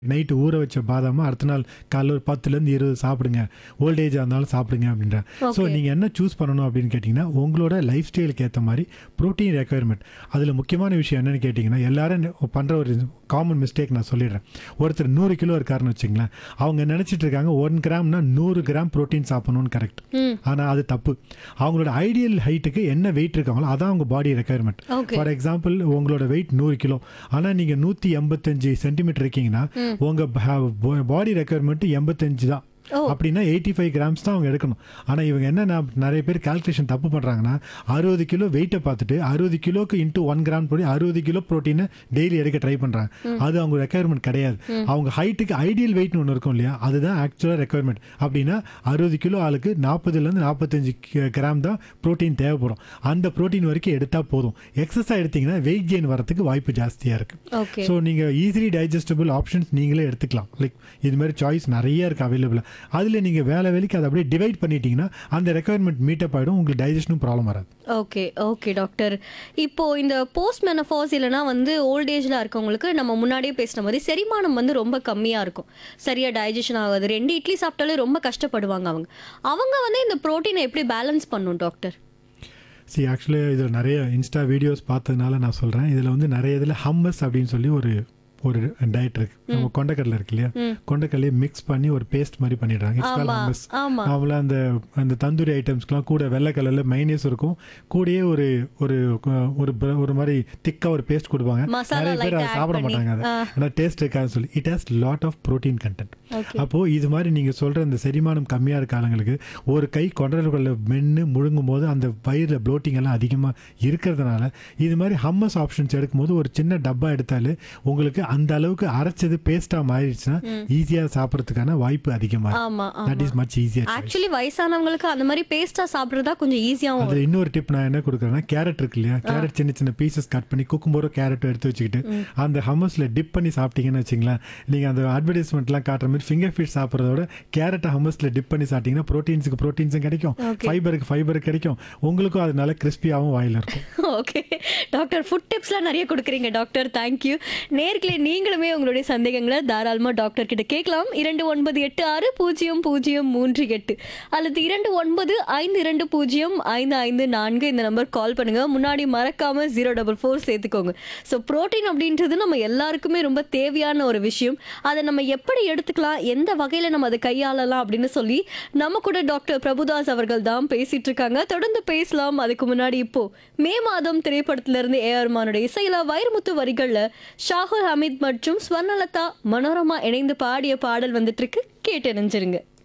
Night ஊற வச்ச பாதாம அடுத்த நாள் காலைல ஒரு பத்துலேருந்து இருபது சாப்பிடுங்க ஓல்டேஜாக இருந்தாலும் சாப்பிடுங்க அப்படின்றேன் ஸோ Okay. நீங்கள் என்ன சூஸ் பண்ணணும் அப்படின்னு கேட்டிங்கன்னா உங்களோட லைஃப் ஸ்டைலுக்கு ஏற்ற மாதிரி ப்ரோட்டீன் ரெக்குயர்மெண்ட் அதில் முக்கியமான விஷயம் என்னன்னு கேட்டிங்கன்னா எல்லாரும் பண்ணுற ஒரு காமன் மிஸ்டேக் நான் சொல்லிடுறேன் ஒருத்தர் நூறு கிலோ இருக்காருன்னு வச்சுங்களேன் அவங்க நினச்சிட்டு இருக்காங்க ஒன் கிராம்னா நூறு கிராம் ப்ரோட்டீன் சாப்பிடணும்னு கரெக்ட் ம் ஆனால் அது தப்பு அவங்களோட ஐடியல் ஹைட்டுக்கு என்ன வெயிட் இருக்காங்களோ அதான் அவங்க body requirement okay for example உங்களோட வெயிட் நூறு கிலோ ஆனால் நீங்கள் நூற்றி எண்பத்தஞ்சு சென்டிமீட்டர் இருக்கீங்கன்னா உங்கள் பாடி ரெக்குயர்மெண்ட் எண்பத்தஞ்சு தான் ஓ. அப்படின்னா எயிட்டி ஃபைவ் கிராம்ஸ் தான் அவங்க எடுக்கணும் ஆனால் இவங்க என்ன நான் நிறைய பேர் கால்குலேஷன் தப்பு பண்ணுறாங்கன்னா அறுபது கிலோ வெயிட்டை பார்த்துட்டு அறுபது கிலோக்கு இன்ட்டு ஒன் கிராம் போய் அறுபது கிலோ ப்ரோட்டீனை டெய்லி எடுக்க ட்ரை பண்ணுறாங்க அது அவங்க ரெக்குயர்மெண்ட் கிடையாது அவங்க ஹைட்டுக்கு ஐடியல் வெயிட்னு ஒன்று இருக்கும் இல்லையா அதுதான் ஆக்சுவலாக ரெக்குயர்மெண்ட் அப்படின்னா அறுபது கிலோ ஆளுக்கு நாற்பதுலேருந்து நாற்பத்தஞ்சு கிராம் தான் ப்ரோட்டீன் தேவைப்படும் அந்த ப்ரோட்டீன் வரைக்கும் எடுத்தால் போதும் எக்ஸஸாக எடுத்தீங்கன்னா வெயிட் கெயின் வரதுக்கு வாய்ப்பு ஜாஸ்தியாக இருக்குது ஓகே ஸோ நீங்கள் ஈஸிலி டைஜஸ்டபிள் ஆப்ஷன்ஸ் நீங்களே எடுத்துக்கலாம் லைக் இது மாதிரி சாய்ஸ் நிறைய இருக்குது அவைலபிளாக அதில் நீங்கள் வேலை வேலைக்கு அதை அப்படியே டிவைட் பண்ணிட்டீங்கன்னா அந்த ரெக்குயர்மெண்ட் மீட்டப் ஆகிடும் உங்களுக்கு டைஜஷனும் ப்ராப்ளம் வராது ஓகே ஓகே டாக்டர் இப்போ இந்த போஸ்ட் மெனஃபாஸ் இல்லைனா வந்து ஓல்ட் ஏஜ்ல இருக்கவங்களுக்கு நம்ம முன்னாடியே பேசின மாதிரி செரிமானம் வந்து ரொம்ப கம்மியா இருக்கும் சரியா டைஜஷன் ஆகாது ரெண்டு இட்லி சாப்பிட்டாலே ரொம்ப கஷ்டப்படுவாங்க அவங்க அவங்க வந்து இந்த புரோட்டீனை எப்படி பேலன்ஸ் பண்ணும் டாக்டர் சி ஆக்சுவலி இதில் நிறைய இன்ஸ்டா வீடியோஸ் பார்த்ததுனால நான் சொல்கிறேன் இதில் வந்து நிறைய இதில் ஹம்மஸ் அப்படின்னு சொல்லி ஒரு ஒரு டயட் இருக்கு நம்ம கொண்டக்கடலை இருக்கு இல்லையா கொண்டக்கடலையை மிக்ஸ் பண்ணி ஒரு பேஸ்ட் மாதிரி பண்ணிடுறாங்க It's called ஆமா hummus. ஆமா அவங்கள அந்த அந்த தந்தூரி ஐட்டம்ஸ்க்குலாம் கூட வெள்ளை கலரில் மைனஸ் இருக்கும் கூடயே ஒரு ஒரு ஒரு br- ஒரு மாதிரி திக்காக ஒரு பேஸ்ட் கொடுப்பாங்க மசாலா நிறைய பேர் light அதை add சாப்பிட பண்ணி. மாட்டாங்க அதை ஆ. ஆனால் டேஸ்ட் இருக்காதுன்னு சொல்லி it has lot of protein content okay அப்போ இது மாதிரி நீங்க சொல்ற இந்த செரிமானம் கம்மியா இருக்க ஆளுங்களுக்கு ஒரு கை கொண்டர்களை மென்று முழுங்கும் போது அந்த வயிறுல ப்ளோட்டிங் எல்லாம் அதிகமா இருக்கிறதுனால இது மாதிரி ஹம்மஸ் ஆப்ஷன்ஸ் எடுக்கும்போது ஒரு சின்ன டப்பா எடுத்தாலே உங்களுக்கு அந்த அளவுக்கு அரைச்சது பேஸ்டா மாறிடுச்சுன்னா ஈஸியா சாப்பிட்றதுக்கான வாய்ப்பு அதிகமா ஆமா தட் இஸ் மச் ஈஸியா ஆக்சுவலி வயசானவங்களுக்கு அந்த மாதிரி பேஸ்டா சாப்பிடுறதா கொஞ்சம் ஈஸியாவும் அதுல இன்னொரு டிப் நான் என்ன கொடுக்குறேன்னா கேரட் இருக்கு இல்லையா கேரட் சின்ன சின்ன பீசஸ் கட் பண்ணி குக்கும்போது கேரட் எடுத்து வச்சுக்கிட்டு அந்த ஹம்மஸ்ல டிப் பண்ணி சாப்பிட்டீங்கன்னு வச்சுங்களேன் நீங்க அந்த அட்வர்டைஸ்மெண்ட்லாம் காட்டுற மாதிரி ஃபிங்கர் ஃபீட் சாப்பிட்றதோட கேரட்டை ஹம்மஸ்ல டிப் பண்ணி சாப்பிட்டீங்கன்னா ப்ரோட்டீன்ஸுக்கு ப்ரோட்டீன்ஸும் கிடைக்கும் Okay. ஃபைபருக்கு ஃபைபர் கிடைக்கும் உங்களுக்கும் அது நல்ல கிறிஸ்பியாகவும் வாயில இருக்கும் ஓகே டாக்டர் ஃபுட் டிப்ஸ்லாம் நிறைய கொடுக்குறீங்க டாக்டர் தேங்க்யூ நேர்களே நீங்களுமே உங்களுடைய சந்தேகங்களை தாராளமாக டாக்டர் கிட்ட கேட்கலாம் இரண்டு ஒன்பது எட்டு ஆறு பூஜ்ஜியம் பூஜ்ஜியம் மூன்று எட்டு அல்லது இரண்டு ஒன்பது ஐந்து இரண்டு பூஜ்ஜியம் ஐந்து ஐந்து நான்கு இந்த நம்பர் கால் பண்ணுங்க முன்னாடி மறக்காம ஜீரோ டபுள் ஃபோர் சேர்த்துக்கோங்க ஸோ புரோட்டீன் அப்படின்றது நம்ம எல்லாருக்குமே ரொம்ப தேவையான ஒரு விஷயம் அதை நம்ம எப்படி எடுத்துக்கலாம் எந்த வகையில் நம்ம அதை கையாளலாம் அப்படின்னு சொல்லி நம்ம கூட டாக்டர் பிரபுதாஸ் அவர்கள் தான் பேசிட்டு இருக்காங்க தொடர்ந்து பேசலாம் அதுக்கு முன்னாடி இப்போ மே மாதம் திரைப்படத்துல இருந்து ஏஆர் மானுடைய இசையில வைரமுத்து வரிகள்ல ஷாகுல் ஹமீத் மற்றும் ஸ்வர்ணலதா மனோரமா இணைந்து பாடிய பாடல் வந்துட்டு இருக்கு கேட்டு நினைஞ்சிருங்க